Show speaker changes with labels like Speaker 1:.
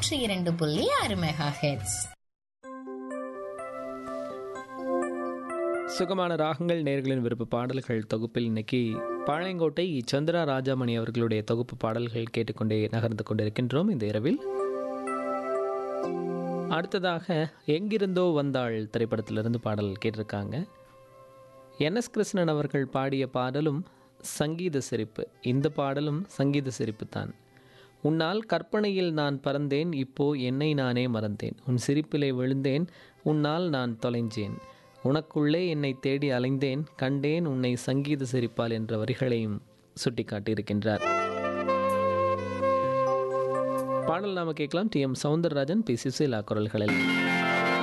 Speaker 1: நூற்றி இரண்டு புள்ளி ஆறு மெகா ஹெட்ஸ்
Speaker 2: சுகமான ராகங்கள் நேர்களின் விருப்ப பாடல்கள் தொகுப்பில் இன்னைக்கு பாளையங்கோட்டை சந்திரா ராஜாமணி அவர்களுடைய தொகுப்பு பாடல்கள் கேட்டுக்கொண்டே நகர்ந்து கொண்டிருக்கின்றோம் இந்த இரவில் அடுத்ததாக எங்கிருந்தோ வந்தாள் திரைப்படத்திலிருந்து பாடல் கேட்டிருக்காங்க என்எஸ் கிருஷ்ணன் அவர்கள் பாடிய பாடலும் சங்கீத சிரிப்பு இந்த பாடலும் சங்கீத சிரிப்பு தான் உன்னால் கற்பனையில் நான் பறந்தேன் இப்போ என்னை நானே மறந்தேன் உன் சிரிப்பிலே விழுந்தேன் உன்னால் நான் தொலைஞ்சேன் உனக்குள்ளே என்னை தேடி அலைந்தேன் கண்டேன் உன்னை சங்கீத சிரிப்பால் என்ற வரிகளையும் சுட்டிக்காட்டியிருக்கின்றார் பாடல் நாம கேட்கலாம் T M Soundararajan P Susheela குரல்களில்